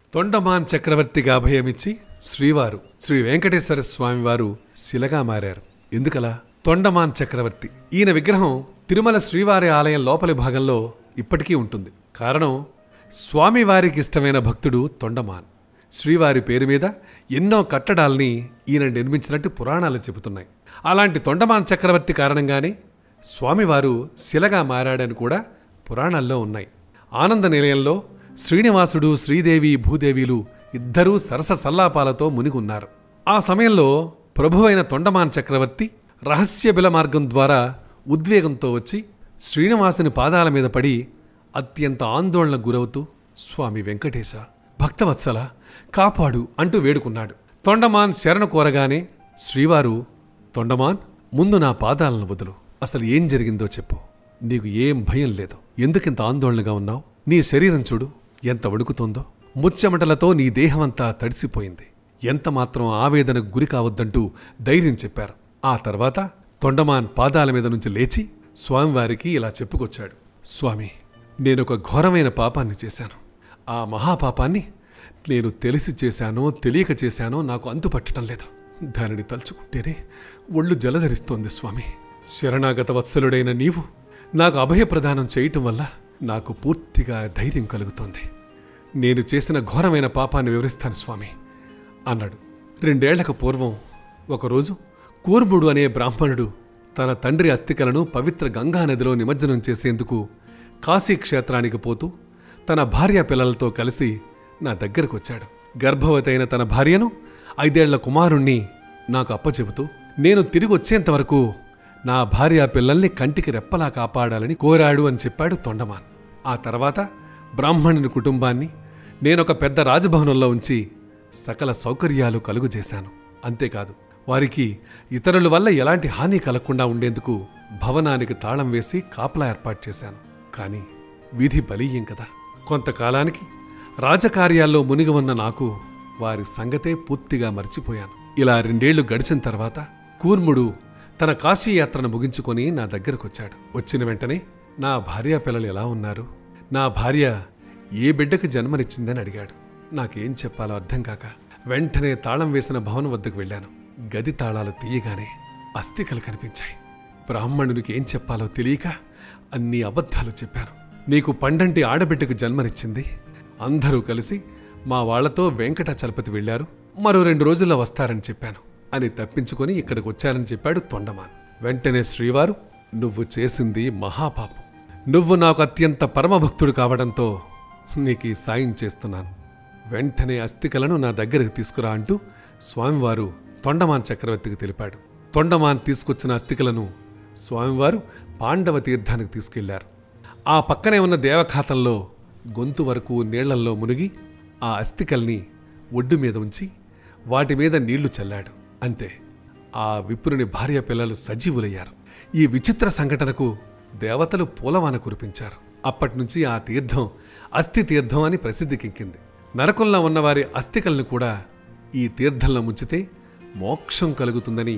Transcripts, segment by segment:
తొండమాన్ చక్రవర్తిగా అభయమిచ్చి శ్రీవారు శ్రీ వెంకటేశ్వర స్వామివారు శిలగా మారారు ఎందుకలా తొండమాన్ చక్రవర్తి ఈయన విగ్రహం తిరుమల శ్రీవారి ఆలయం లోపలి భాగంలో ఇప్పటికీ ఉంటుంది కారణం స్వామివారికి ఇష్టమైన భక్తుడు తొండమాన్ శ్రీవారి పేరు మీద ఎన్నో కట్టడాల్ని ఈయన నిర్మించినట్టు పురాణాలు చెబుతున్నాయి అలాంటి తొండమాన్ చక్రవర్తి కారణంగానే స్వామివారు శిలగా మారాడని కూడా పురాణాల్లో ఉన్నాయి ఆనంద నిలయంలో శ్రీనివాసుడు శ్రీదేవి భూదేవిలు ఇద్దరూ సరస సల్లాపాలతో మునిగున్నారు ఆ సమయంలో ప్రభువైన తొండమాన్ చక్రవర్తి రహస్య బిల మార్గం ద్వారా ఉద్వేగంతో వచ్చి శ్రీనివాసుని పాదాల మీద పడి అత్యంత ఆందోళనకు గురవుతూ స్వామి వెంకటేశ భక్తవత్సల కాపాడు అంటూ వేడుకున్నాడు తొండమాన్ శరణు కోరగానే శ్రీవారు తొండమాన్ ముందు నా పాదాలను వదులు అసలు ఏం జరిగిందో చెప్పు నీకు ఏం భయం లేదు ఎందుకింత ఆందోళనగా ఉన్నావు నీ శరీరం చూడు ఎంత వణుకుతోందో ముచ్చెమటలతో నీ దేహమంతా తడిసిపోయింది ఎంత మాత్రం ఆవేదనకు గురి కావద్దంటూ ధైర్యం చెప్పారు ఆ తర్వాత తొండమాన్ పాదాల మీద నుంచి లేచి స్వామివారికి ఇలా చెప్పుకొచ్చాడు స్వామి నేనొక ఘోరమైన పాపాన్ని చేశాను ఆ మహాపాపాన్ని నేను తెలిసి చేశానో తెలియక చేశానో నాకు అంతుపట్టడం లేదు దానిని తలుచుకుంటేనే ఒళ్ళు జలధరిస్తోంది స్వామి శరణాగత వత్సలుడైన నీవు నాకు అభయప్రదానం చేయటం వల్ల నాకు పూర్తిగా ధైర్యం కలుగుతోంది నేను చేసిన ఘోరమైన పాపాన్ని వివరిస్తాను స్వామి అన్నాడు రెండేళ్లకు పూర్వం ఒకరోజు కూర్ముడు అనే బ్రాహ్మణుడు తన తండ్రి అస్థికలను పవిత్ర గంగా నదిలో నిమజ్జనం చేసేందుకు కాశీ క్షేత్రానికి పోతూ తన భార్య పిల్లలతో కలిసి నా దగ్గరకు వచ్చాడు గర్భవతి అయిన తన భార్యను ఐదేళ్ల కుమారుణ్ణి నాకు అప్పచెబుతూ నేను తిరిగి వచ్చేంత వరకు నా భార్య పిల్లల్ని కంటికి రెప్పలా కాపాడాలని కోరాడు అని చెప్పాడు తొండమాన్ ఆ తర్వాత బ్రాహ్మణుని కుటుంబాన్ని నేనొక పెద్ద రాజభవనంలో ఉంచి సకల సౌకర్యాలు కలుగుజేశాను అంతేకాదు వారికి ఇతరుల వల్ల ఎలాంటి హాని కలగకుండా ఉండేందుకు భవనానికి తాళం వేసి కాపలా ఏర్పాటు చేశాను కానీ విధి బలీయం కదా కొంతకాలానికి రాజకార్యాల్లో మునిగి ఉన్న నాకు వారి సంగతే పూర్తిగా మర్చిపోయాను ఇలా రెండేళ్లు గడిచిన తర్వాత కూర్ముడు తన కాశీయాత్రను ముగించుకొని నా దగ్గరకొచ్చాడు వచ్చిన వెంటనే నా భార్య పిల్లలు ఎలా ఉన్నారు నా భార్య ఏ బిడ్డకు జన్మనిచ్చిందని అడిగాడు నాకేం చెప్పాలో అర్థం కాక వెంటనే తాళం వేసిన భవనం వద్దకు వెళ్ళాను గది తాళాలు తీయగానే అస్థికలు కనిపించాయి బ్రాహ్మణునికి ఏం చెప్పాలో తెలియక అన్ని అబద్ధాలు చెప్పాను నీకు పండంటి ఆడబిడ్డకు జన్మనిచ్చింది అందరూ కలిసి మా వాళ్లతో వెంకటాచలపతి వెళ్లారు మరో రెండు రోజుల్లో వస్తారని చెప్పాను అని తప్పించుకొని ఇక్కడికి వచ్చారని చెప్పాడు తొండమాన్ వెంటనే శ్రీవారు నువ్వు చేసింది మహాపాపం నువ్వు నాకు అత్యంత పరమభక్తుడు కావడంతో నీకు ఈ సాయం చేస్తున్నాను వెంటనే అస్థికలను నా దగ్గరకు తీసుకురా అంటూ స్వామివారు తొండమాన్ చక్రవర్తికి తెలిపాడు తొండమాన్ తీసుకొచ్చిన అస్థికలను స్వామివారు పాండవ తీర్థానికి తీసుకెళ్లారు ఆ పక్కనే ఉన్న దేవఖాతంలో గొంతు వరకు నీళ్లల్లో మునిగి ఆ అస్థికల్ని ఒడ్డు మీద ఉంచి వాటి మీద నీళ్లు చల్లాడు అంతే ఆ విప్రుని భార్య పిల్లలు సజీవులయ్యారు ఈ విచిత్ర సంఘటనకు దేవతలు పూలవాన కురిపించారు అప్పటినుంచి ఆ తీర్థం అస్థి తీర్థం అని ప్రసిద్ధికెక్కింది నరకంలో ఉన్నవారి అస్థికల్ని కూడా ఈ తీర్థంలో ముంచితే మోక్షం కలుగుతుందని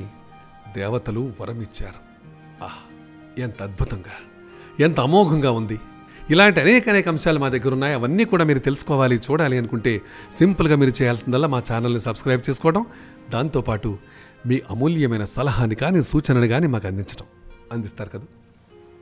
దేవతలు వరమిచ్చారు ఆహ్ ఎంత అద్భుతంగా ఎంత అమోఘంగా ఉంది ఇలాంటి అనేక అనేక అంశాలు మా దగ్గర ఉన్నాయి అవన్నీ కూడా మీరు తెలుసుకోవాలి చూడాలి అనుకుంటే సింపుల్గా మీరు చేయాల్సిందల్లా మా ఛానల్ని సబ్స్క్రైబ్ చేసుకోవడం దాంతోపాటు మీ అమూల్యమైన సలహాని కానీ సూచనని కానీ మాకు అందించడం అందిస్తారు కదా